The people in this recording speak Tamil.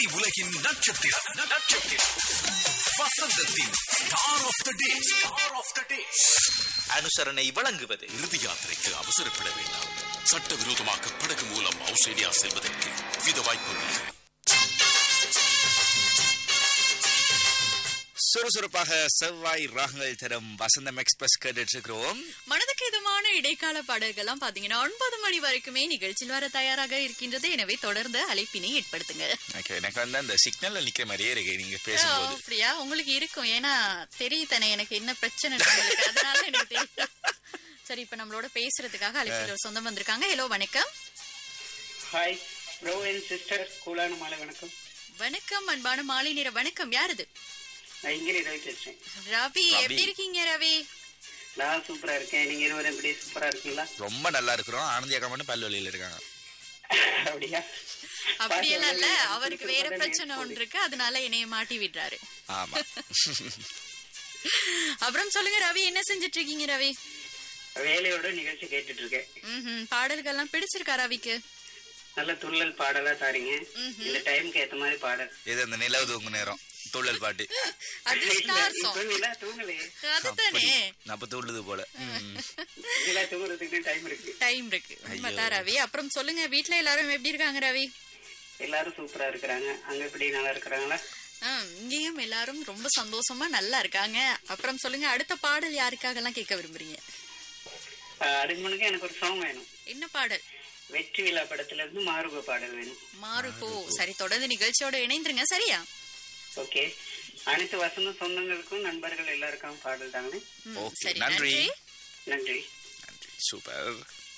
உலகின் நட்சத்திரம் நட்சத்திரம் வசந்தத்தின் star of the day star of the day அனுசரணை வழங்குவது இறுதி யாத்திரைக்கு அவசரப்பட வேண்டாம் சட்டவிரோதமாக படகு மூலம் ஆஸ்திரேலியா செல்வதற்கு வித வாய்ப்புள்ளது சுறுசுறுப்பாக செவ்வாய் ராகங்கள் தரும் வசந்தம் எக்ஸ்பிரஸ் கேட்டுட்டு இருக்கிறோம் மனதுக்கு இதமான இடைக்கால பாடல்கள்லாம் பாத்தீங்கன்னா ஒன்பது மணி வரைக்குமே நிகழ்ச்சியில் வர தயாராக இருக்கின்றது எனவே தொடர்ந்து அழைப்பினை ஏற்படுத்துங்க Okay, எனக்கு வந்து அந்த சிக்னல்ல நிக்கிற மாதிரியே இருக்கு நீங்க ஓ, பேசும்போது அப்படியா உங்களுக்கு இருக்கும் ஏன்னா தெரியுதானே எனக்கு என்ன பிரச்சனை உங்களுக்கு அதனால எனக்கு தெரியும் சரி இப்ப நம்மளோட பேசுறதுக்காக அழைப்பில் ஒரு சொந்தம் வந்திருக்காங்க ஹலோ வணக்கம் ஹாய் ப்ரோ அண்ட் சிஸ்டர் கூலான மாலை வணக்கம் வணக்கம் அன்பான மாலை நேர வணக்கம் யார் இது நான் இங்கிரி ரவி பேசுறேன் ரவி ரவி. எப்படி இருக்கீங்க ரவி நான் சூப்பரா இருக்கேன் நீங்க இருவரும் எப்படி சூப்பரா இருக்கீங்களா ரொம்ப நல்லா இருக்கிறோம் ஆனந்தி அக்கா மட்டும் பல்வழியில் இருக்காங்க அப்படியா அப்படியெல்லாம் இல்ல அவருக்கு வேற பிரச்சனை ஒன்று இருக்கு அதனால என்னைய மாட்டி விடுறாரு ஆமா அப்புறம் சொல்லுங்க ரவி என்ன செஞ்சுட்டு இருக்கீங்க ரவி வேலையோட நிகழ்ச்சி கேட்டுட்டு இருக்கேன் ம்ஹும். பாடல்கள்லாம் பிடிச்சிருக்கா ரவிக்கு நல்ல துள்ளல் பாடலா தாரீங்க இந்த டைம்க்கு ஏத்த மாதிரி பாடல் இது அந்த நிலவு தூங்கு நேரம் துள்ளல் பாட்டு அது இல்ல, ஸ்டார் இப்ப சாங் நிலா தூங்கலையே அதுதானே அப்ப துள்ளுது போல ம். நிலா தூங்குறதுக்கு டைம் இருக்கு டைம் இருக்கு உண்மைதான் ரவி அப்புறம் சொல்லுங்க வீட்ல எல்லாரும் எப்படி இருக்காங்க ரவி எல்லாரும் சூப்பரா இருக்கிறாங்க அங்க எப்படி நல்லா இருக்கிறாங்களா ஆ, இங்கேயும் எல்லாரும் ரொம்ப சந்தோஷமா நல்லா இருக்காங்க அப்புறம் சொல்லுங்க அடுத்த பாடல் யாருக்காகலாம் கேட்க விரும்புறீங்க ஆஹ், அதுக்கு முன்னாடி எனக்கு ஒரு சாங் வேணும் என்ன பாடல் வெற்றி விழா படத்துல இருந்து மாறுப பாடல் வேணும் மாறுபோ சரி தொடர்ந்து நிகழ்ச்சியோட இணைந்துருங்க சரியா ஓகே அனைத்து வசந்த சொந்தங்களுக்கும் நண்பர்கள் எல்லாருக்கும் பாடல் தாங்க ம், Okay, சரி நன்றி. நன்றி நன்றி நன்றி சூப்பர்